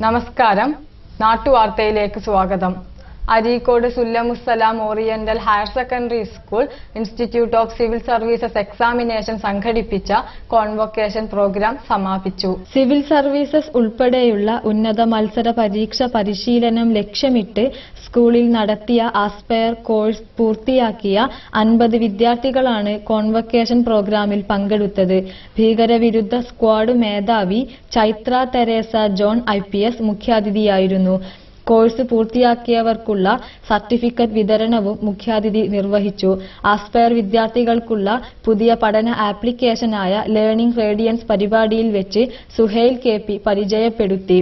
നമസ്കാരം നാട്ടുവാർത്തയിലേക്ക് സ്വാഗതം Areekode Sullamussalam oriental higher secondary school institute of civil services examination സംഘടിപ്പിച്ച കോൺവൊക്കേഷൻ പ്രോഗ്രാം സമാപിച്ചു സിവിൽ സർവീസസ് ഉൾപ്പെടെയുള്ള ഉന്നത മത്സര പരീക്ഷ പരിശീലനം ലക്ഷ്യമിട്ട് സ്കൂളിൽ നടത്തിയ ആസ്പയർ കോഴ്സ് പൂർത്തിയാക്കിയ അൻപത് വിദ്യാർത്ഥികളാണ് കോൺവൊക്കേഷൻ പ്രോഗ്രാമിൽ പങ്കെടുത്തത് ഭീകരവിരുദ്ധ സ്ക്വാഡ് മേധാവി Chaithra Teresa John I P S മുഖ്യാതിഥിയായിരുന്നു കോഴ്സ് പൂർത്തിയാക്കിയവർക്കുള്ള സർട്ടിഫിക്കറ്റ് വിതരണവും മുഖ്യാതിഥി നിർവഹിച്ചു ആസ്പയർ വിദ്യാർത്ഥികൾക്കുള്ള പുതിയ പഠന ആപ്ലിക്കേഷനായ ലേണിംഗ് റേഡിയൻസ് പരിപാടിയിൽ വെച്ച് സുഹൈൽ കെ പി പരിചയപ്പെടുത്തി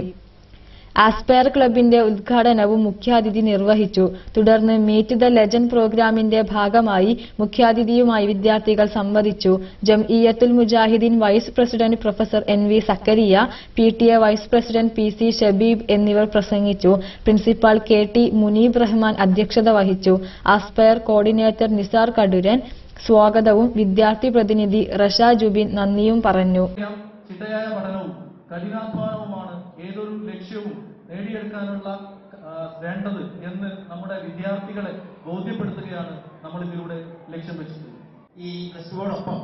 ആസ്പയർ ക്ലബിന്റെ ഉദ്ഘാടനവും മുഖ്യാതിഥി നിർവഹിച്ചു തുടർന്ന് മീറ്റ് ദ ലെജൻഡ് പ്രോഗ്രാമിന്റെ ഭാഗമായി മുഖ്യാതിഥിയുമായി വിദ്യാർത്ഥികൾ സംവദിച്ചു Jamiyyathul Mujahideen vice president professor N V Zakariya P T A vice president P C Shabeeb എന്നിവർ പ്രസംഗിച്ചു principal K T Muneeb Rahman അധ്യക്ഷത വഹിച്ചു ആസ്പയർ കോർഡിനേറ്റർ നിസാർ കടുരൻ സ്വാഗതവും വിദ്യാർത്ഥി പ്രതിനിധി റഷ ജുബിൻ നന്ദിയും പറഞ്ഞു അറിയാം, ചിട്ടയായ പഠനവും കഠിനാധ്വാനവുമാണ് ഏതൊരു ലക്ഷ്യവും നേടിയെടുക്കാനുള്ള ആ, വേണ്ടത് എന്ന് നമ്മുടെ വിദ്യാർത്ഥികളെ ബോധ്യപ്പെടുത്തുകയാണ് നമ്മൾ ഇതിലൂടെ ലക്ഷ്യം വെച്ചത് ഈ പ്ലസ് ടുവോടൊപ്പം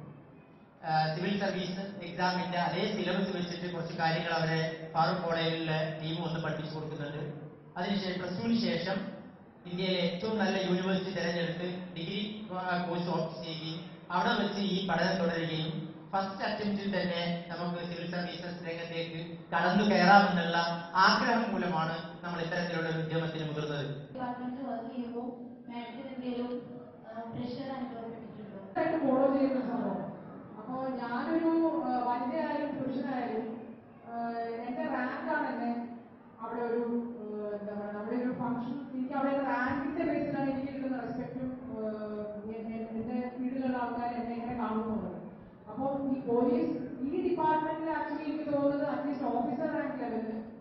സിവിൽ സർവീസ് എക്സാമിന്റെ അതേ സിലബസ് വെച്ചിട്ട് കുറച്ച് കാര്യങ്ങൾ അവരെ ഫാറൂഖ് കോളേജിലെ ടീം ഒന്ന് പഠിപ്പിച്ചു കൊടുക്കുന്നുണ്ട് അതിനുശേഷം പ്ലസ് ടുവിന് ശേഷം ഇന്ത്യയിലെ ഏറ്റവും നല്ല യൂണിവേഴ്സിറ്റി തിരഞ്ഞെടുത്ത് ഡിഗ്രി കോഴ്സ് ഓപ്റ്റ് ചെയ്യുകയും അവിടെ വെച്ച് ഈ പഠനം തുടരുകയും ഫസ്റ്റ് അറ്റംപ്റ്റിൽ തന്നെ നമുക്ക് സിവിൽ സർവീസസ് രംഗത്തേക്ക് കടന്നു കയറാമെന്നുള്ള ആഗ്രഹം മൂലമാണ് നമ്മൾ ഇത്തരത്തിലുള്ള ഒരു ഉദ്യമത്തിന് മുതിർന്നത് ഡിപ്പാർട്ട്മെന്റിൽ വർക്ക് ചെയ്യുമ്പോൾ മാഡത്തിന് എന്തെങ്കിലും പ്രഷർ അനുഭവപ്പെട്ടിട്ടുണ്ടോ ആയിട്ട് ഫോളോ ചെയ്യുന്ന സംഭവം അപ്പോൾ ഞാനൊരു ആ, വനിതയായാലും പുരുഷനായാലും ആ, എന്റെ റാങ്കാണ് എന്നെ അവിടെ ഒരു ആ, എന്താ പറയുക അവിടെ ഒരു ഫംഗ്ഷൻ എനിക്ക് അവിടെ റാങ്കിന്റെ ബേസിലാണ് എനിക്ക് കിട്ടുന്ന റെസ്പെക്റ്റും എന്റെ ഫീൽഡിലുള്ള ആൾക്കാർ എന്നെ എങ്ങനെ കാണുന്നുള്ളത് അപ്പോൾ ഈ പോലീസ് ഈ ഡിപ്പാർട്ട്മെന്റിൽ ആക്ച്വലി എനിക്ക് തോന്നുന്നത് അറ്റ്ലീസ്റ്റ് ഓഫീസർ റാങ്ക് ലെവലിൽ